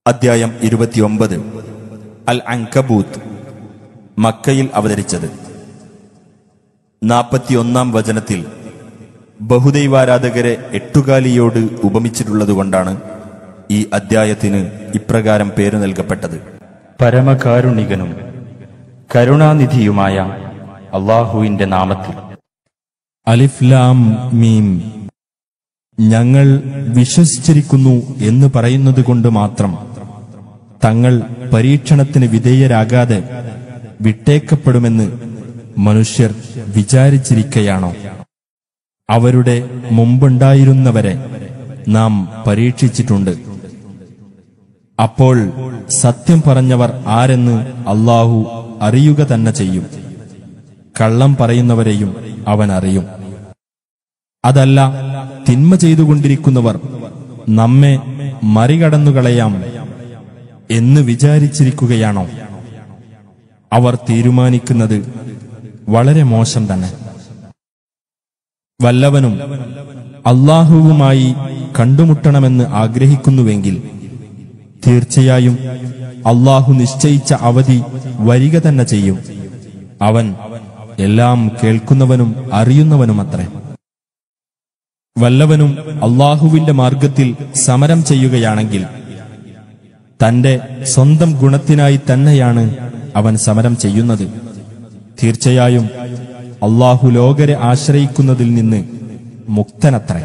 അദ്ധ്യായം ഇരുപത്തിയൊമ്പത് അൽ അങ്കബൂത്ത് മക്കയിൽ അവതരിച്ചത് നാൽപ്പത്തിയൊന്നാം വചനത്തിൽ ബഹുദൈവാരാധകരെ എട്ടുകാലിയോട് ഉപമിച്ചിട്ടുള്ളതുകൊണ്ടാണ് ഈ അദ്ധ്യായത്തിന് ഇപ്രകാരം പേര് നൽകപ്പെട്ടത് പരമകാരുണികനും കരുണാനിധിയുമായ അള്ളാഹുവിന്റെ നാമത്തിൽ അലിഫ്ലാം മീം ഞങ്ങൾ വിശ്വസിച്ചിരിക്കുന്നു എന്ന് പറയുന്നത് കൊണ്ട് മാത്രം തങ്ങൾ പരീക്ഷണത്തിന് വിധേയരാകാതെ വിട്ടേക്കപ്പെടുമെന്ന് മനുഷ്യർ വിചാരിച്ചിരിക്കയാണോ അവരുടെ മുമ്പുണ്ടായിരുന്നവരെ നാം പരീക്ഷിച്ചിട്ടുണ്ട് അപ്പോൾ സത്യം പറഞ്ഞവർ ആരെന്ന് അള്ളാഹു അറിയുക തന്നെ ചെയ്യും കള്ളം പറയുന്നവരെയും അവൻ അറിയും അതല്ല തിന്മ ചെയ്തുകൊണ്ടിരിക്കുന്നവർ നമ്മെ മറികടന്നുകളയാം എന്ന് വിചാരിച്ചിരിക്കുകയാണോ അവർ തീരുമാനിക്കുന്നത് വളരെ മോശം തന്നെ വല്ലവനും അള്ളാഹുവുമായി കണ്ടുമുട്ടണമെന്ന് ആഗ്രഹിക്കുന്നുവെങ്കിൽ തീർച്ചയായും അള്ളാഹു നിശ്ചയിച്ച അവധി വരിക തന്നെ ചെയ്യും അവൻ എല്ലാം കേൾക്കുന്നവനും അറിയുന്നവനുമത്രേ വല്ലവനും അള്ളാഹുവിന്റെ മാർഗത്തിൽ സമരം ചെയ്യുകയാണെങ്കിൽ തന്റെ സ്വന്തം ഗുണത്തിനായി തന്നെയാണ് അവൻ സമരം ചെയ്യുന്നത് തീർച്ചയായും അള്ളാഹു ലോകരെ ആശ്രയിക്കുന്നതിൽ നിന്ന് മുക്തനത്രേ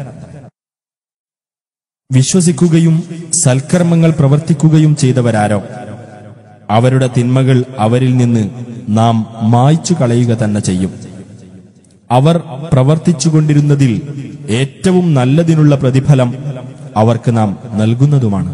വിശ്വസിക്കുകയും സൽക്കർമ്മങ്ങൾ പ്രവർത്തിക്കുകയും ചെയ്തവരാരോ അവരുടെ തിന്മകൾ അവരിൽ നിന്ന് നാം മായ്ച്ചു കളയുക തന്നെ ചെയ്യും അവർ പ്രവർത്തിച്ചുകൊണ്ടിരുന്നതിൽ ഏറ്റവും നല്ലതിനുള്ള പ്രതിഫലം അവർക്ക് നാം നൽകുന്നതുമാണ്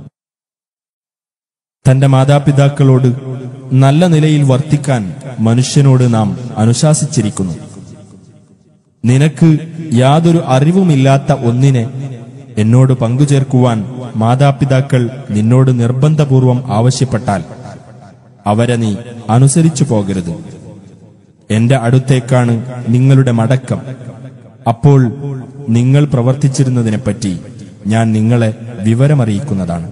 തന്റെ മാതാപിതാക്കളോട് നല്ല നിലയിൽ വർത്തിക്കാൻ മനുഷ്യനോട് നാം അനുശാസിച്ചിരിക്കുന്നു നിനക്ക് യാതൊരു അറിവുമില്ലാത്ത ഒന്നിനെ എന്നോട് പങ്കുചേർക്കുവാൻ മാതാപിതാക്കൾ നിന്നോട് നിർബന്ധപൂർവം ആവശ്യപ്പെട്ടാൽ അവരെ നീ അനുസരിച്ചു പോകരുത് എന്റെ അടുത്തേക്കാണ് നിങ്ങളുടെ മടക്കം അപ്പോൾ നിങ്ങൾ പ്രവർത്തിച്ചിരുന്നതിനെപ്പറ്റി ഞാൻ നിങ്ങളെ വിവരമറിയിക്കുന്നതാണ്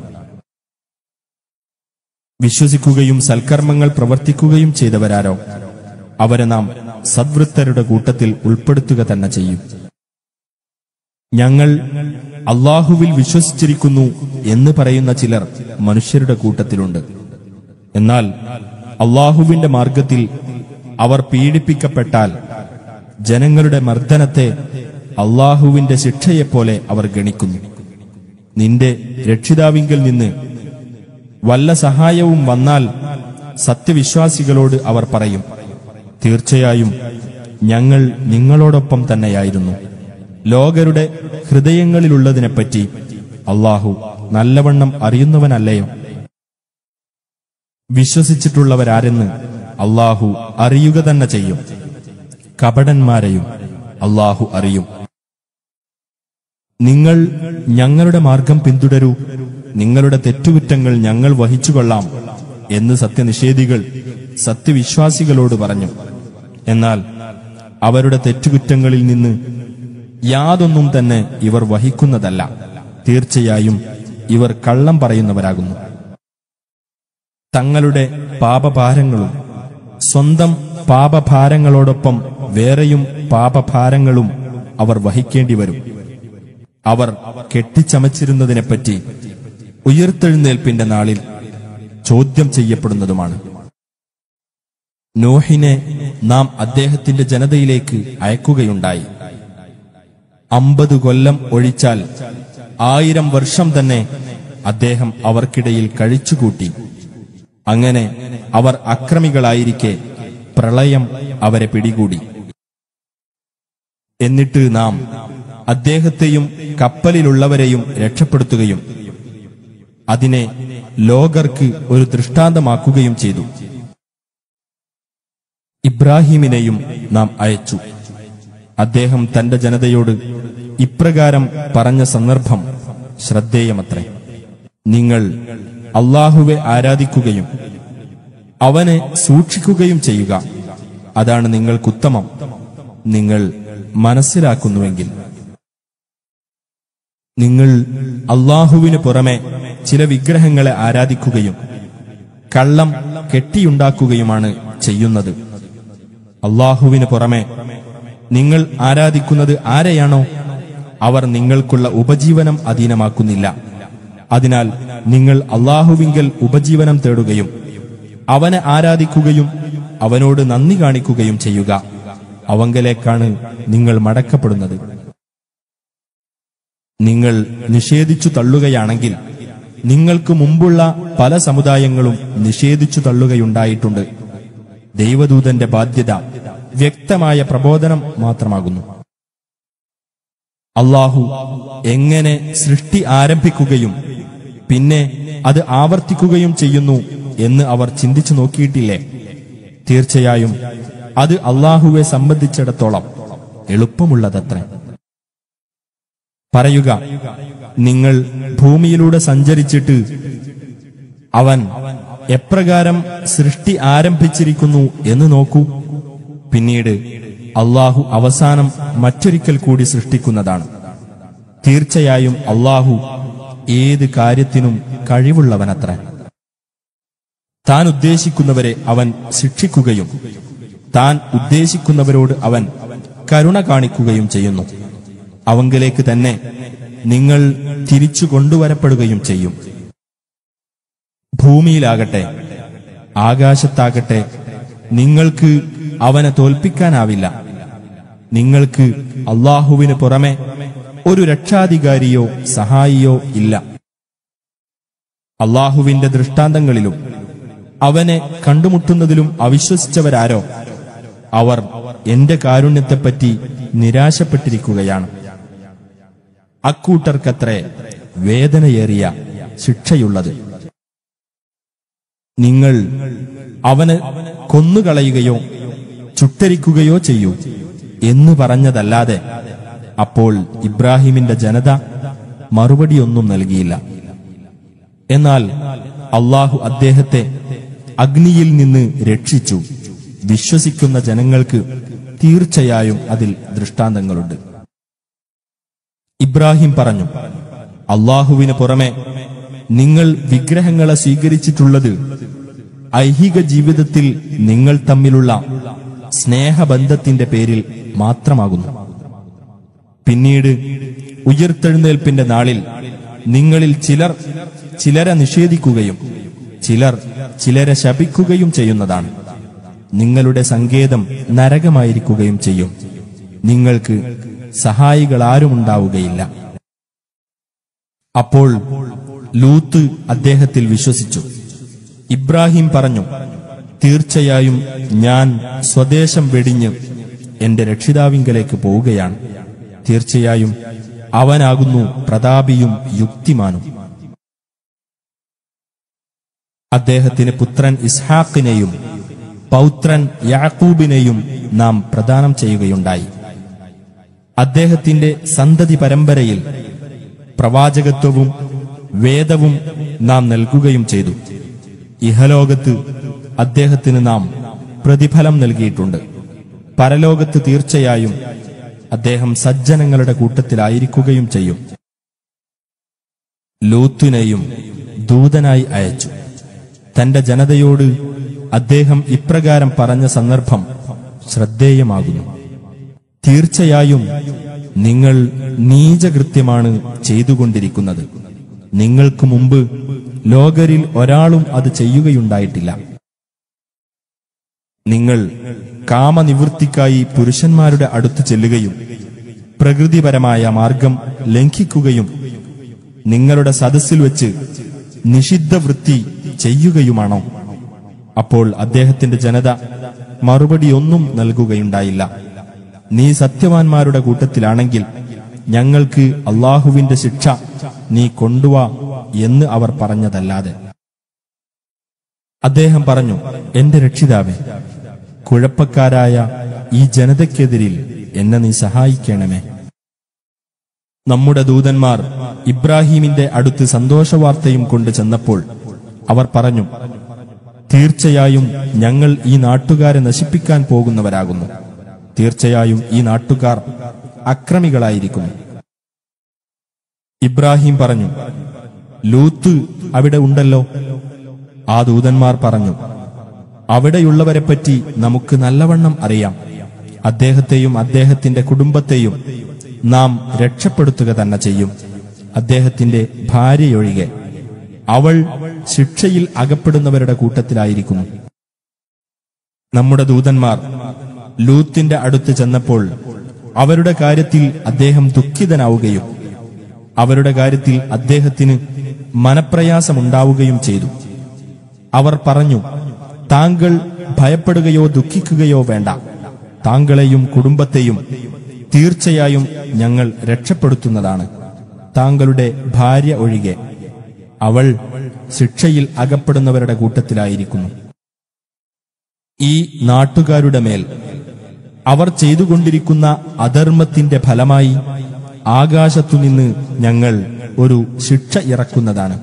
വിശ്വസിക്കുകയും സൽക്കർമ്മങ്ങൾ പ്രവർത്തിക്കുകയും ചെയ്തവരാരോ അവരെ നാം സദ്വൃത്തരുടെ കൂട്ടത്തിൽ ഉൾപ്പെടുത്തുക തന്നെ ചെയ്യും ഞങ്ങൾ അള്ളാഹുവിൽ വിശ്വസിച്ചിരിക്കുന്നു എന്ന് പറയുന്ന ചിലർ മനുഷ്യരുടെ കൂട്ടത്തിലുണ്ട് എന്നാൽ അള്ളാഹുവിന്റെ മാർഗത്തിൽ അവർ പീഡിപ്പിക്കപ്പെട്ടാൽ ജനങ്ങളുടെ മർദ്ദനത്തെ അള്ളാഹുവിന്റെ ശിക്ഷയെപ്പോലെ അവർ ഗണിക്കുന്നു നിന്റെ രക്ഷിതാവിങ്കൽ നിന്ന് വല്ല സഹായവും വന്നാൽ സത്യവിശ്വാസികളോട് അവർ പറയും തീർച്ചയായും ഞങ്ങൾ നിങ്ങളോടൊപ്പം തന്നെയായിരുന്നു ലോകരുടെ ഹൃദയങ്ങളിലുള്ളതിനെപ്പറ്റി അള്ളാഹു നല്ലവണ്ണം അറിയുന്നവനല്ലയോ വിശ്വസിച്ചിട്ടുള്ളവരാരെന്ന് അള്ളാഹു അറിയുക തന്നെ ചെയ്യും കപടന്മാരെയും അള്ളാഹു അറിയും നിങ്ങൾ ഞങ്ങളുടെ മാർഗം പിന്തുടരൂ നിങ്ങളുടെ തെറ്റുകുറ്റങ്ങൾ ഞങ്ങൾ വഹിച്ചുകൊള്ളാം എന്ന് സത്യനിഷേധികൾ സത്യവിശ്വാസികളോട് പറഞ്ഞു എന്നാൽ അവരുടെ തെറ്റുകുറ്റങ്ങളിൽ നിന്ന് യാതൊന്നും തന്നെ ഇവർ വഹിക്കുന്നതല്ല തീർച്ചയായും ഇവർ കള്ളം പറയുന്നവരാകുന്നു തങ്ങളുടെ പാപഭാരങ്ങളും സ്വന്തം പാപഭാരങ്ങളോടൊപ്പം വേറെയും പാപഭാരങ്ങളും അവർ വഹിക്കേണ്ടി വരും അവർ കെട്ടിച്ചമച്ചിരുന്നതിനെപ്പറ്റി ഉയർത്തെഴുന്നേൽപ്പിന്റെ നാളിൽ ചോദ്യം ചെയ്യപ്പെടുന്നതുമാണ് നോഹിനെ നാം അദ്ദേഹത്തിന്റെ ജനതയിലേക്ക് അയക്കുകയുണ്ടായി അമ്പത് കൊല്ലം ഒഴിച്ചാൽ ആയിരം വർഷം തന്നെ അദ്ദേഹം അവർക്കിടയിൽ കഴിച്ചുകൂട്ടി അങ്ങനെ അവർ അക്രമികളായിരിക്കെ പ്രളയം അവരെ പിടികൂടി എന്നിട്ട് നാം അദ്ദേഹത്തെയും കപ്പലിലുള്ളവരെയും രക്ഷപ്പെടുത്തുകയും അതിനെ ലോകർക്ക് ഒരു ദൃഷ്ടാന്തമാക്കുകയും ചെയ്തു ഇബ്രാഹിമിനെയും നാം അയച്ചു അദ്ദേഹം തന്റെ ജനതയോട് ഇപ്രകാരം പറഞ്ഞ സന്ദർഭം ശ്രദ്ധേയമത്രേ നിങ്ങൾ അള്ളാഹുവെ ആരാധിക്കുകയും അവനെ സൂക്ഷിക്കുകയും ചെയ്യുക അതാണ് നിങ്ങൾക്കുത്തമം നിങ്ങൾ മനസ്സിലാക്കുന്നുവെങ്കിൽ നിങ്ങൾ അള്ളാഹുവിന് പുറമെ ചില വിഗ്രഹങ്ങളെ ആരാധിക്കുകയും കള്ളം കെട്ടിയുണ്ടാക്കുകയുമാണ് ചെയ്യുന്നത് അള്ളാഹുവിന് പുറമെ നിങ്ങൾ ആരാധിക്കുന്നത് ആരെയാണോ അവർ നിങ്ങൾക്കുള്ള ഉപജീവനം അധീനമാക്കുന്നില്ല അതിനാൽ നിങ്ങൾ അള്ളാഹുവിങ്കൽ ഉപജീവനം തേടുകയും അവനെ ആരാധിക്കുകയും അവനോട് നന്ദി കാണിക്കുകയും ചെയ്യുക അവങ്കലേക്കാണ് നിങ്ങൾ മടക്കപ്പെടുന്നത് നിങ്ങൾ നിഷേധിച്ചു തള്ളുകയാണെങ്കിൽ നിങ്ങൾക്ക് മുമ്പുള്ള പല സമുദായങ്ങളും നിഷേധിച്ചു തള്ളുകയുണ്ടായിട്ടുണ്ട് ദൈവദൂതന്റെ ബാധ്യത വ്യക്തമായ പ്രബോധനം മാത്രമാകുന്നു അള്ളാഹു എങ്ങനെ സൃഷ്ടി ആരംഭിക്കുകയും പിന്നെ അത് ആവർത്തിക്കുകയും ചെയ്യുന്നു എന്ന് അവർ ചിന്തിച്ചു നോക്കിയിട്ടില്ലേ തീർച്ചയായും അത് അള്ളാഹുവെ സംബന്ധിച്ചിടത്തോളം എളുപ്പമുള്ളതത്രേ പറയുക നിങ്ങൾ ഭൂമിയിലൂടെ സഞ്ചരിച്ചിട്ട് അവൻ എപ്രകാരം സൃഷ്ടി ആരംഭിച്ചിരിക്കുന്നു എന്ന് നോക്കൂ പിന്നീട് അള്ളാഹു അവസാനം മറ്റൊരിക്കൽ കൂടി സൃഷ്ടിക്കുന്നതാണ് തീർച്ചയായും അള്ളാഹു ഏത് കാര്യത്തിനും കഴിവുള്ളവനത്ര താൻ ഉദ്ദേശിക്കുന്നവരെ അവൻ ശിക്ഷിക്കുകയും താൻ ഉദ്ദേശിക്കുന്നവരോട് അവൻ കരുണ കാണിക്കുകയും ചെയ്യുന്നു അവങ്കിലേക്ക് തന്നെ നിങ്ങൾ തിരിച്ചു കൊണ്ടുവരപ്പെടുകയും ചെയ്യും ഭൂമിയിലാകട്ടെ ആകാശത്താകട്ടെ നിങ്ങൾക്ക് അവനെ തോൽപ്പിക്കാനാവില്ല നിങ്ങൾക്ക് അള്ളാഹുവിന് പുറമെ ഒരു രക്ഷാധികാരിയോ സഹായിയോ ഇല്ല അള്ളാഹുവിന്റെ ദൃഷ്ടാന്തങ്ങളിലും അവനെ കണ്ടുമുട്ടുന്നതിലും അവിശ്വസിച്ചവരാരോ അവർ എന്റെ കാരുണ്യത്തെപ്പറ്റി നിരാശപ്പെട്ടിരിക്കുകയാണ് അക്കൂട്ടർക്കത്രേ വേദനയേറിയ ശിക്ഷയുള്ളത് നിങ്ങൾ അവന് കൊന്നുകളയുകയോ ചുട്ടരിക്കുകയോ ചെയ്യൂ എന്ന് പറഞ്ഞതല്ലാതെ അപ്പോൾ ഇബ്രാഹിമിന്റെ ജനത മറുപടിയൊന്നും നൽകിയില്ല എന്നാൽ അള്ളാഹു അദ്ദേഹത്തെ അഗ്നിയിൽ നിന്ന് രക്ഷിച്ചു വിശ്വസിക്കുന്ന ജനങ്ങൾക്ക് തീർച്ചയായും അതിൽ ദൃഷ്ടാന്തങ്ങളുണ്ട് ഇബ്രാഹിം പറഞ്ഞു അള്ളാഹുവിന് പുറമെ നിങ്ങൾ വിഗ്രഹങ്ങളെ സ്വീകരിച്ചിട്ടുള്ളത് ഐഹിക ജീവിതത്തിൽ നിങ്ങൾ തമ്മിലുള്ള സ്നേഹബന്ധത്തിന്റെ പേരിൽ മാത്രമാകുന്നു പിന്നീട് ഉയർത്തെഴുന്നേൽപ്പിന്റെ നാളിൽ നിങ്ങളിൽ ചിലർ ചിലരെ നിഷേധിക്കുകയും ചിലർ ചിലരെ ശപിക്കുകയും ചെയ്യുന്നതാണ് നിങ്ങളുടെ സങ്കേതം നരകമായിരിക്കുകയും ചെയ്യും നിങ്ങൾക്ക് സഹായികളാരുമുണ്ടാവുകയില്ല അപ്പോൾ ലൂത്ത് അദ്ദേഹത്തിൽ വിശ്വസിച്ചു ഇബ്രാഹിം പറഞ്ഞു തീർച്ചയായും ഞാൻ സ്വദേശം വെടിഞ്ഞ് എന്റെ രക്ഷിതാവിങ്കലേക്ക് പോവുകയാണ് തീർച്ചയായും അവനാകുന്നു പ്രതാപിയും യുക്തിമാനും അദ്ദേഹത്തിന് പുത്രൻ ഇസ്ഹാഖിനെയും പൗത്രൻ യാക്കൂബിനെയും നാം പ്രദാനം ചെയ്യുകയുണ്ടായി അദ്ദേഹത്തിന്റെ സന്തതി പരമ്പരയിൽ പ്രവാചകത്വവും വേദവും നാം നൽകുകയും ചെയ്തു ഇഹലോകത്ത് അദ്ദേഹത്തിന് നാം പ്രതിഫലം നൽകിയിട്ടുണ്ട് പരലോകത്ത് തീർച്ചയായും അദ്ദേഹം സജ്ജനങ്ങളുടെ കൂട്ടത്തിലായിരിക്കുകയും ചെയ്യും ലൂത്തിനെയും ദൂതനായി അയച്ചു തന്റെ ജനതയോട് അദ്ദേഹം ഇപ്രകാരം പറഞ്ഞ സന്ദർഭം ശ്രദ്ധേയമാകുന്നു തീർച്ചയായും നിങ്ങൾ നീചകൃത്യമാണ് ചെയ്തുകൊണ്ടിരിക്കുന്നത് നിങ്ങൾക്ക് മുമ്പ് ലോകരിൽ ഒരാളും അത് ചെയ്യുകയുണ്ടായിട്ടില്ല നിങ്ങൾ കാമനിവൃത്തിക്കായി പുരുഷന്മാരുടെ അടുത്ത് ചെല്ലുകയും പ്രകൃതിപരമായ മാർഗം ലംഘിക്കുകയും നിങ്ങളുടെ സദസ്സിൽ വെച്ച് നിഷിദ്ധ വൃത്തി ചെയ്യുകയുമാണോ അപ്പോൾ അദ്ദേഹത്തിന്റെ ജനത മറുപടിയൊന്നും നൽകുകയുണ്ടായില്ല നീ സത്യവാൻമാരുടെ കൂട്ടത്തിലാണെങ്കിൽ ഞങ്ങൾക്ക് അള്ളാഹുവിന്റെ ശിക്ഷ നീ കൊണ്ടുവാ എന്ന് അവർ പറഞ്ഞതല്ലാതെ അദ്ദേഹം പറഞ്ഞു എന്റെ രക്ഷിതാവേ കുഴപ്പക്കാരായ ഈ ജനതയ്ക്കെതിരിൽ എന്നെ നീ സഹായിക്കണമേ നമ്മുടെ ദൂതന്മാർ ഇബ്രാഹീമിന്റെ അടുത്ത് സന്തോഷവാർത്തയും കൊണ്ട് ചെന്നപ്പോൾ അവർ പറഞ്ഞു തീർച്ചയായും ഞങ്ങൾ ഈ നാട്ടുകാരെ നശിപ്പിക്കാൻ പോകുന്നവരാകുന്നു തീർച്ചയായും ഈ നാട്ടുകാർ അക്രമികളായിരിക്കുന്നു ഇബ്രാഹിം പറഞ്ഞു ലൂത്ത് അവിടെ ഉണ്ടല്ലോ ആ ദൂതന്മാർ പറഞ്ഞു അവിടെയുള്ളവരെപ്പറ്റി നമുക്ക് നല്ലവണ്ണം അറിയാം അദ്ദേഹത്തെയും അദ്ദേഹത്തിന്റെ കുടുംബത്തെയും നാം രക്ഷപ്പെടുത്തുക തന്നെ ചെയ്യും അദ്ദേഹത്തിന്റെ ഭാര്യയൊഴികെ അവൾ ശിക്ഷയിൽ അകപ്പെടുന്നവരുടെ കൂട്ടത്തിലായിരിക്കുന്നു നമ്മുടെ ദൂതന്മാർ ലൂത്തിന്റെ അടുത്ത് ചെന്നപ്പോൾ അവരുടെ കാര്യത്തിൽ അദ്ദേഹം ദുഃഖിതനാവുകയും അവരുടെ കാര്യത്തിൽ അദ്ദേഹത്തിന് മനപ്രയാസമുണ്ടാവുകയും ചെയ്തു അവർ പറഞ്ഞു താങ്കൾ ഭയപ്പെടുകയോ ദുഃഖിക്കുകയോ വേണ്ട താങ്കളെയും കുടുംബത്തെയും തീർച്ചയായും ഞങ്ങൾ രക്ഷപ്പെടുത്തുന്നതാണ് താങ്കളുടെ ഭാര്യ ഒഴികെ അവൾ ശിക്ഷയിൽ അകപ്പെടുന്നവരുടെ കൂട്ടത്തിലായിരിക്കുന്നു ഈ നാട്ടുകാരുടെ മേൽ അവർ ചെയ്തുകൊണ്ടിരിക്കുന്ന അധർമ്മത്തിന്റെ ഫലമായി ആകാശത്തുനിന്ന് ഞങ്ങൾ ഒരു ശിക്ഷ ഇറക്കുന്നതാണ്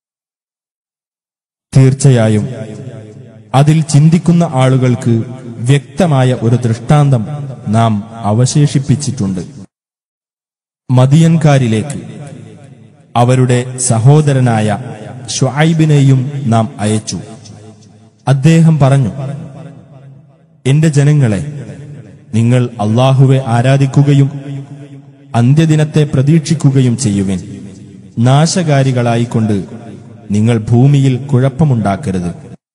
തീർച്ചയായും അതിൽ ചിന്തിക്കുന്ന ആളുകൾക്ക് വ്യക്തമായ ഒരു ദൃഷ്ടാന്തം നാം അവശേഷിപ്പിച്ചിട്ടുണ്ട് മദിയൻകാരിലേക്ക് അവരുടെ സഹോദരനായ ഷുഐബിനെയും നാം അയച്ചു അദ്ദേഹം പറഞ്ഞു എന്റെ ജനങ്ങളെ നിങ്ങൾ അള്ളാഹുവെ ആരാധിക്കുകയും അന്ത്യദിനത്തെ പ്രതീക്ഷിക്കുകയും ചെയ്യുവിൻ നാശകാരികളായിക്കൊണ്ട് നിങ്ങൾ ഭൂമിയിൽ കുഴപ്പമുണ്ടാക്കരുത്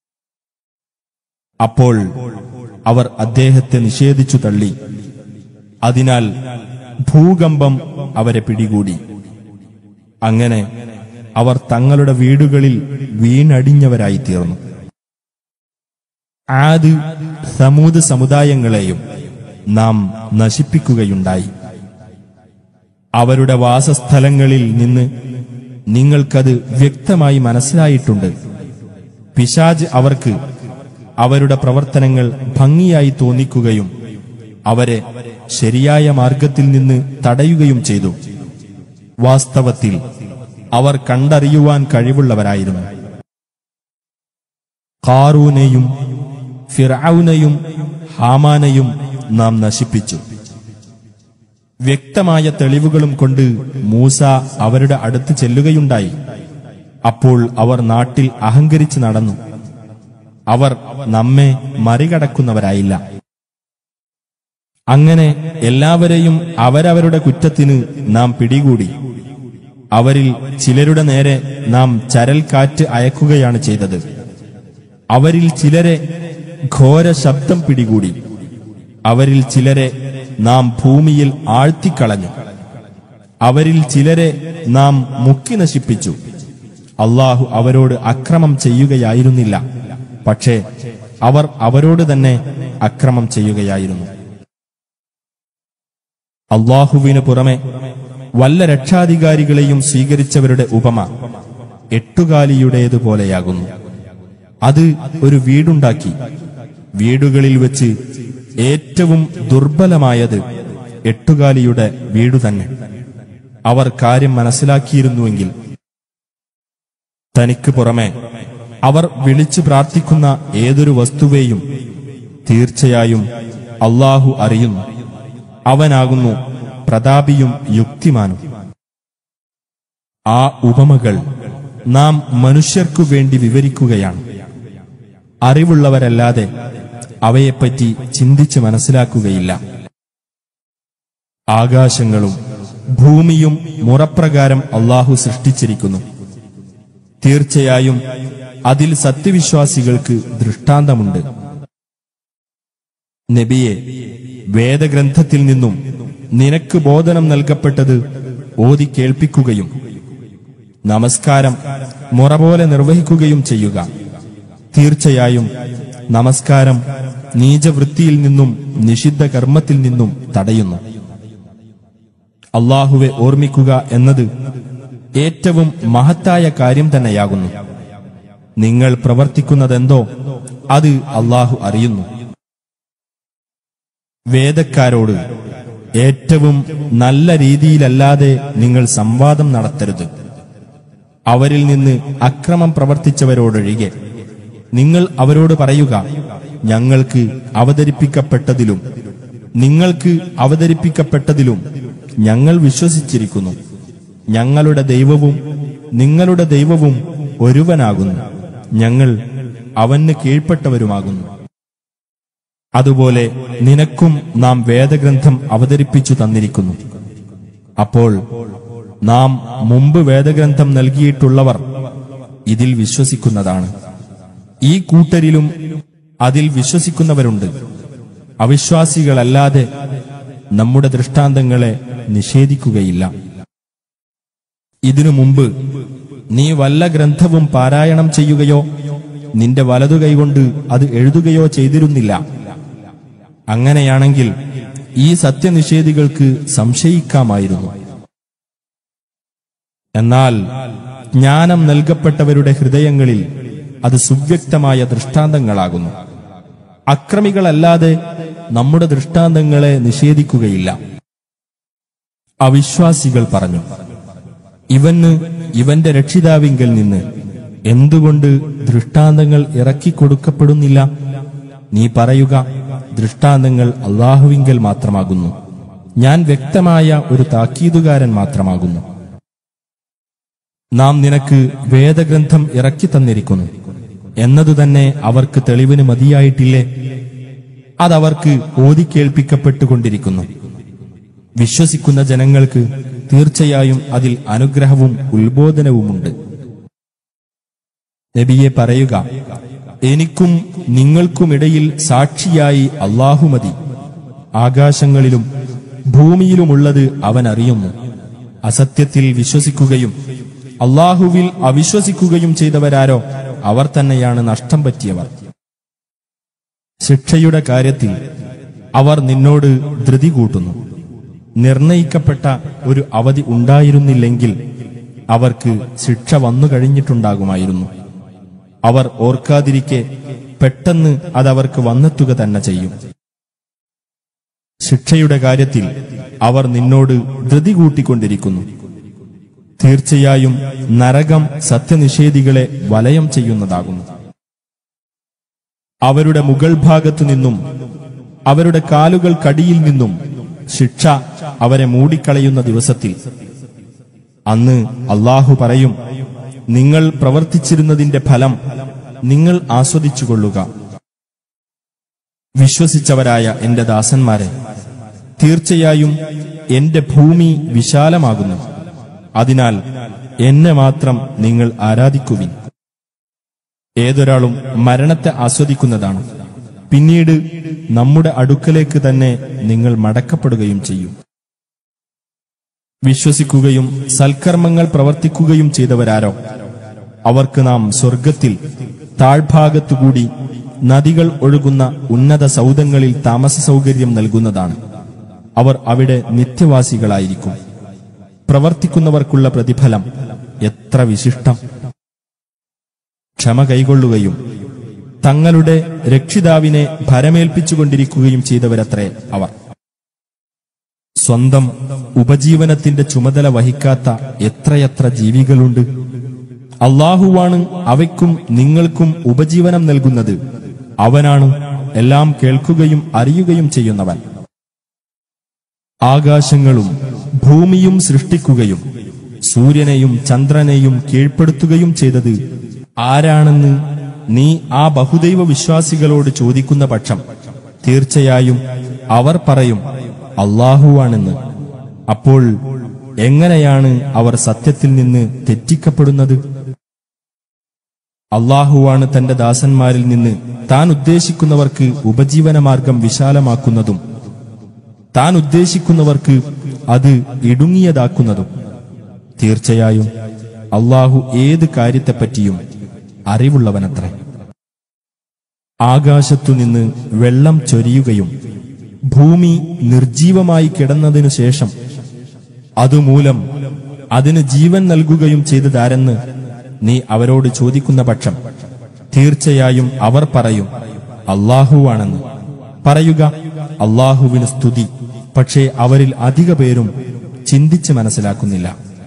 അപ്പോൾ അവർ അദ്ദേഹത്തെ നിഷേധിച്ചു തള്ളി അതിനാൽ ഭൂകമ്പം അവരെ പിടികൂടി അങ്ങനെ അവർ തങ്ങളുടെ വീടുകളിൽ വീണടിഞ്ഞവരായി തീർന്നു ആദ് സമൂത് സമുദായങ്ങളെയും നാം നശിപ്പിക്കുകയുണ്ടായി അവരുടെ വാസസ്ഥലങ്ങളിൽ നിന്ന് നിങ്ങൾക്കത് വ്യക്തമായി മനസ്സിലായിട്ടുണ്ട് പിശാജ് അവർക്ക് അവരുടെ പ്രവർത്തനങ്ങൾ ഭംഗിയായി തോന്നിക്കുകയും അവരെ ശരിയായ മാർഗത്തിൽ നിന്ന് തടയുകയും ചെയ്തു വാസ്തവത്തിൽ അവർ കണ്ടറിയുവാൻ കഴിവുള്ളവരായിരുന്നു കാറൂനെയും ഫിറൌനെയും ഹാമാനെയും നാം നശിപ്പിച്ചു വ്യക്തമായ തെളിവുകളും കൊണ്ട് മൂസ അവരുടെ അടുത്ത് ചെല്ലുകയുണ്ടായി അപ്പോൾ അവർ നാട്ടിൽ അഹങ്കരിച്ച് നടന്നു അവർ നമ്മെ മറികടക്കുന്നവരായില്ല അങ്ങനെ എല്ലാവരെയും അവരവരുടെ കുറ്റത്തിന് നാം പിടികൂടി അവരിൽ ചിലരുടെ നേരെ നാം ചരൽ കാറ്റ് അയക്കുകയാണ് ചെയ്തത് അവരിൽ ചിലരെ ഘോര ശബ്ദം പിടികൂടി അവരിൽ ചിലരെ നാം ഭൂമിയിൽ ആഴ്ത്തിക്കളഞ്ഞു അവരിൽ ചിലരെ നാം മുക്കി നശിപ്പിച്ചു അള്ളാഹു അവരോട് അക്രമം ചെയ്യുകയായിരുന്നില്ല പക്ഷേ അവർ അവരോട് തന്നെ അക്രമം ചെയ്യുകയായിരുന്നു അള്ളാഹുവിന് പുറമെ വല്ല രക്ഷാധികാരികളെയും സ്വീകരിച്ചവരുടെ ഉപമ എട്ടുകാലിയുടേതുപോലെയാകുന്നു അത് ഒരു വീടുണ്ടാക്കി വീടുകളിൽ വെച്ച് ഏറ്റവും ദുർബലമായത് എട്ടുകാലിയുടെ വീടു തന്നെ അവർ കാര്യം മനസ്സിലാക്കിയിരുന്നുവെങ്കിൽ തനിക്ക് പുറമെ അവർ വിളിച്ചു പ്രാർത്ഥിക്കുന്ന ഏതൊരു വസ്തുവേയും തീർച്ചയായും അള്ളാഹു അറിയുന്നു അവനാകുന്നു പ്രതാപിയും യുക്തിമാനും ആ ഉപമകൾ നാം മനുഷ്യർക്കു വേണ്ടി വിവരിക്കുകയാണ് അറിവുള്ളവരല്ലാതെ അവയെപ്പറ്റി ചിന്തിച്ച് മനസ്സിലാക്കുകയില്ല ആകാശങ്ങളും ഭൂമിയും മുറപ്രകാരം അള്ളാഹു സൃഷ്ടിച്ചിരിക്കുന്നു തീർച്ചയായും അതിൽ സത്യവിശ്വാസികൾക്ക് ദൃഷ്ടാന്തമുണ്ട് നബിയെ വേദഗ്രന്ഥത്തിൽ നിന്നും നിനക്ക് ബോധനം നൽകപ്പെട്ടത് ഓതി കേൾപ്പിക്കുകയും നമസ്കാരം മുറ പോലെ നിർവഹിക്കുകയും ചെയ്യുക തീർച്ചയായും നമസ്കാരം നീചവൃത്തിയിൽ നിന്നും നിഷിദ്ധ കർമ്മത്തിൽ നിന്നും തടയുന്നു അള്ളാഹുവെ ഓർമ്മിക്കുക എന്നത് ഏറ്റവും മഹത്തായ കാര്യം തന്നെയാകുന്നു നിങ്ങൾ പ്രവർത്തിക്കുന്നതെന്തോ അത് അള്ളാഹു അറിയുന്നു വേദക്കാരോട് ഏറ്റവും നല്ല രീതിയിലല്ലാതെ നിങ്ങൾ സംവാദം നടത്തരുത് അവരിൽ നിന്ന് അക്രമം പ്രവർത്തിച്ചവരോടൊഴികെ നിങ്ങൾ അവരോട് പറയുക ഞങ്ങൾക്ക് അവതരിപ്പിക്കപ്പെട്ടതിലും നിങ്ങൾക്ക് അവതരിപ്പിക്കപ്പെട്ടതിലും ഞങ്ങൾ വിശ്വസിച്ചിരിക്കുന്നു ഞങ്ങളുടെ ദൈവവും നിങ്ങളുടെ ദൈവവും ഒരുവനാകുന്നു ഞങ്ങൾ അവന് കീഴ്പ്പെട്ടവരുമാകുന്നു അതുപോലെ നിനക്കും നാം വേദഗ്രന്ഥം അവതരിപ്പിച്ചു തന്നിരിക്കുന്നു അപ്പോൾ നാം മുമ്പ് വേദഗ്രന്ഥം നൽകിയിട്ടുള്ളവർ ഇതിൽ വിശ്വസിക്കുന്നതാണ് ഈ കൂട്ടരിലും അതിൽ വിശ്വസിക്കുന്നവരുണ്ട് അവിശ്വാസികളല്ലാതെ നമ്മുടെ ദൃഷ്ടാന്തങ്ങളെ നിഷേധിക്കുകയില്ല ഇതിനു മുമ്പ് നീ വല്ല ഗ്രന്ഥവും പാരായണം ചെയ്യുകയോ നിന്റെ വലതു കൈകൊണ്ട് അത് എഴുതുകയോ ചെയ്തിരുന്നില്ല അങ്ങനെയാണെങ്കിൽ ഈ സത്യനിഷേധികൾക്ക് സംശയിക്കാമായിരുന്നു എന്നാൽ ജ്ഞാനം നൽകപ്പെട്ടവരുടെ ഹൃദയങ്ങളിൽ അത് സുവ്യക്തമായ ദൃഷ്ടാന്തങ്ങളാകുന്നു അക്രമികളല്ലാതെ നമ്മുടെ ദൃഷ്ടാന്തങ്ങളെ നിഷേധിക്കുകയില്ല അവിശ്വാസികൾ പറഞ്ഞു ഇവന് ഇവന്റെ രക്ഷിതാവിങ്കൽ നിന്ന് എന്തുകൊണ്ട് ദൃഷ്ടാന്തങ്ങൾ ഇറക്കിക്കൊടുക്കപ്പെടുന്നില്ല നീ പറയുക ദൃഷ്ടാന്തങ്ങൾ അള്ളാഹുവിങ്കൽ മാത്രമാകുന്നു ഞാൻ വ്യക്തമായ ഒരു താക്കീതുകാരൻ മാത്രമാകുന്നു നാം നിനക്ക് വേദഗ്രന്ഥം ഇറക്കി തന്നിരിക്കുന്നു എന്നതുതന്നെ അവർക്ക് തെളിവിന് മതിയായിട്ടില്ലേ അതവർക്ക് ഓതിക്കേൾപ്പിക്കപ്പെട്ടുകൊണ്ടിരിക്കുന്നു വിശ്വസിക്കുന്ന ജനങ്ങൾക്ക് തീർച്ചയായും അതിൽ അനുഗ്രഹവും ഉത്ബോധനവുമുണ്ട് നബിയെ പറയുക എനിക്കും നിങ്ങൾക്കുമിടയിൽ സാക്ഷിയായി അള്ളാഹു മതി ആകാശങ്ങളിലും ഭൂമിയിലുമുള്ളത് അവൻ അറിയുന്നു അസത്യത്തിൽ വിശ്വസിക്കുകയും അള്ളാഹുവിൽ അവിശ്വസിക്കുകയും ചെയ്തവരാരോ അവർ തന്നെയാണ് നഷ്ടം പറ്റിയവർ ശിക്ഷയുടെ കാര്യത്തിൽ അവർ നിന്നോട് ധൃതി കൂട്ടുന്നു നിർണയിക്കപ്പെട്ട ഒരു അവധി ഉണ്ടായിരുന്നില്ലെങ്കിൽ അവർക്ക് ശിക്ഷ വന്നു കഴിഞ്ഞിട്ടുണ്ടാകുമായിരുന്നു അവർ ഓർക്കാതിരിക്കെ പെട്ടെന്ന് അതവർക്ക് വന്നെത്തുക തന്നെ ചെയ്യും ശിക്ഷയുടെ കാര്യത്തിൽ അവർ നിന്നോട് ധൃതി കൂട്ടിക്കൊണ്ടിരിക്കുന്നു തീർച്ചയായും നരകം സത്യനിഷേധികളെ വലയം ചെയ്യുന്നതാകുന്നു അവരുടെ മുകൾ ഭാഗത്തു നിന്നും അവരുടെ കാലുകൾക്കടിയിൽ നിന്നും ശിക്ഷ അവരെ മൂടിക്കളയുന്ന ദിവസത്തിൽ അന്ന് അള്ളാഹു പറയും നിങ്ങൾ പ്രവർത്തിച്ചിരുന്നതിന്റെ ഫലം നിങ്ങൾ ആസ്വദിച്ചുകൊള്ളുക വിശ്വസിച്ചവരായ എന്റെ ദാസന്മാരെ തീർച്ചയായും എന്റെ ഭൂമി വിശാലമാകുന്നു അതിനാൽ എന്നെ മാത്രം നിങ്ങൾ ആരാധിക്കുവിൻ ഏതൊരാളും മരണത്തെ ആസ്വദിക്കുന്നതാണ് പിന്നീട് നമ്മുടെ അടുക്കലേക്ക് തന്നെ നിങ്ങൾ മടക്കപ്പെടുകയും ചെയ്യും വിശ്വസിക്കുകയും സൽക്കർമ്മങ്ങൾ പ്രവർത്തിക്കുകയും ചെയ്തവരാരോ അവർക്ക് നാം സ്വർഗത്തിൽ താഴ്ഭാഗത്തുകൂടി നദികൾ ഒഴുകുന്ന ഉന്നത സൗധങ്ങളിൽ താമസ സൗകര്യം നൽകുന്നതാണ് അവർ അവിടെ നിത്യവാസികളായിരിക്കും പ്രവർത്തിക്കുന്നവർക്കുള്ള പ്രതിഫലം എത്ര വിശിഷ്ടം ക്ഷമ കൈകൊള്ളുകയും തങ്ങളുടെ രക്ഷിതാവിനെ ഭരമേൽപ്പിച്ചുകൊണ്ടിരിക്കുകയും ചെയ്തവരത്രേ അവർ സ്വന്തം ഉപജീവനത്തിന്റെ ചുമതല വഹിക്കാത്ത എത്രയെത്ര ജീവികളുണ്ട് അള്ളാഹുവാണ് അവയ്ക്കും നിങ്ങൾക്കും ഉപജീവനം നൽകുന്നത് അവനാണ് എല്ലാം കേൾക്കുകയും അറിയുകയും ചെയ്യുന്നവൻ ആകാശങ്ങളും ഭൂമിയും സൃഷ്ടിക്കുകയും സൂര്യനെയും ചന്ദ്രനെയും കീഴ്പ്പെടുത്തുകയും ചെയ്തത് ആരാണെന്ന് നീ ആ ബഹുദൈവ വിശ്വാസികളോട് ചോദിക്കുന്ന പക്ഷം തീർച്ചയായും അവർ പറയും അള്ളാഹുവാണെന്ന് അപ്പോൾ എങ്ങനെയാണ് അവർ സത്യത്തിൽ നിന്ന് തെറ്റിക്കപ്പെടുന്നത് അള്ളാഹുവാണ് തന്റെ ദാസന്മാരിൽ നിന്ന് താൻ ഉദ്ദേശിക്കുന്നവർക്ക് ഉപജീവനമാർഗം വിശാലമാക്കുന്നതും താൻ ഉദ്ദേശിക്കുന്നവർക്ക് അത് ഇടുങ്ങിയതാക്കുന്നതും തീർച്ചയായും അള്ളാഹു ഏത് കാര്യത്തെപ്പറ്റിയും അറിവുള്ളവനത്രേ ആകാശത്തുനിന്ന് വെള്ളം ചൊരിയുകയും ഭൂമി നിർജീവമായി കിടന്നതിനു ശേഷം അതുമൂലം അതിന് ജീവൻ നൽകുകയും ചെയ്തതാരെന്ന് നീ അവരോട് ചോദിക്കുന്ന പക്ഷം തീർച്ചയായും അവർ പറയും അള്ളാഹുവാണെന്ന് പറയുക അള്ളാഹുവിന് സ്തുതി പക്ഷേ അവരിൽ അധിക പേരും ചിന്തിച്ച് മനസ്സിലാക്കുന്നില്ല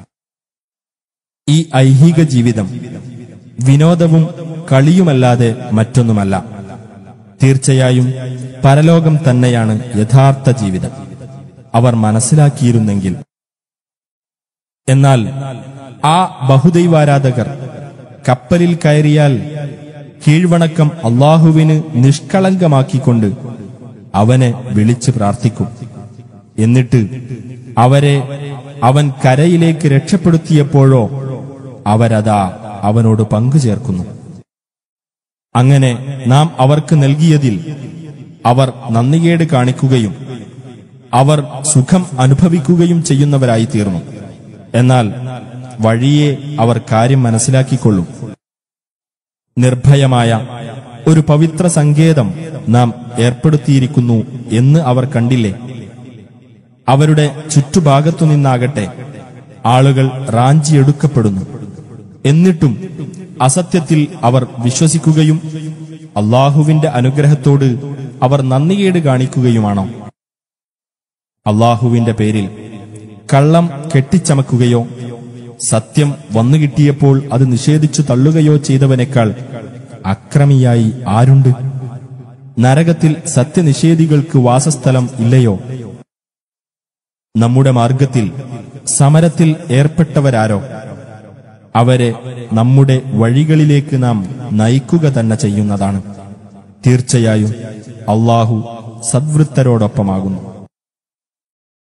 ഈ ഐഹിക ജീവിതം വിനോദവും കളിയുമല്ലാതെ മറ്റൊന്നുമല്ല തീർച്ചയായും പരലോകം തന്നെയാണ് യഥാർത്ഥ ജീവിതം അവർ മനസ്സിലാക്കിയിരുന്നെങ്കിൽ എന്നാൽ ആ ബഹുദൈവാരാധകർ കപ്പലിൽ കയറിയാൽ കീഴ്വണക്കം അള്ളാഹുവിന് നിഷ്കളങ്കമാക്കിക്കൊണ്ട് അവനെ വിളിച്ച് പ്രാർത്ഥിക്കും എന്നിട്ട് അവരെ അവൻ കരയിലേക്ക് രക്ഷപ്പെടുത്തിയപ്പോഴോ അവരതാ അവനോട് പങ്കുചേർക്കുന്നു അങ്ങനെ നാം അവർക്ക് നൽകിയതിൽ അവർ നന്ദികേട് കാണിക്കുകയും അവർ സുഖം അനുഭവിക്കുകയും ചെയ്യുന്നവരായി തീർന്നു എന്നാൽ വഴിയെ അവർ കാര്യം മനസ്സിലാക്കിക്കൊള്ളും നിർഭയമായ ഒരു പവിത്ര സങ്കേതം നാം ഏർപ്പെടുത്തിയിരിക്കുന്നു എന്ന് അവർ കണ്ടില്ലേ അവരുടെ ചുറ്റുഭാഗത്തു നിന്നാകട്ടെ ആളുകൾ റാഞ്ചിയെടുക്കപ്പെടുന്നു എന്നിട്ടും അസത്യത്തിൽ അവർ വിശ്വസിക്കുകയും അള്ളാഹുവിന്റെ അനുഗ്രഹത്തോട് അവർ നന്ദികേട് കാണിക്കുകയുമാണോ അള്ളാഹുവിന്റെ പേരിൽ കള്ളം കെട്ടിച്ചമക്കുകയോ സത്യം വന്നുകിട്ടിയപ്പോൾ അത് നിഷേധിച്ചു തള്ളുകയോ ചെയ്തവനേക്കാൾ അക്രമിയായി ആരുണ്ട് നരകത്തിൽ സത്യനിഷേധികൾക്ക് വാസസ്ഥലം ഇല്ലയോ നമ്മുടെ മാർഗത്തിൽ സമരത്തിൽ ഏർപ്പെട്ടവരാരോ അവരെ നമ്മുടെ വഴികളിലേക്ക് നാം നയിക്കുക തന്നെ ചെയ്യുന്നതാണ് തീർച്ചയായും അള്ളാഹു സദ്വൃത്തരോടൊപ്പമാകുന്നു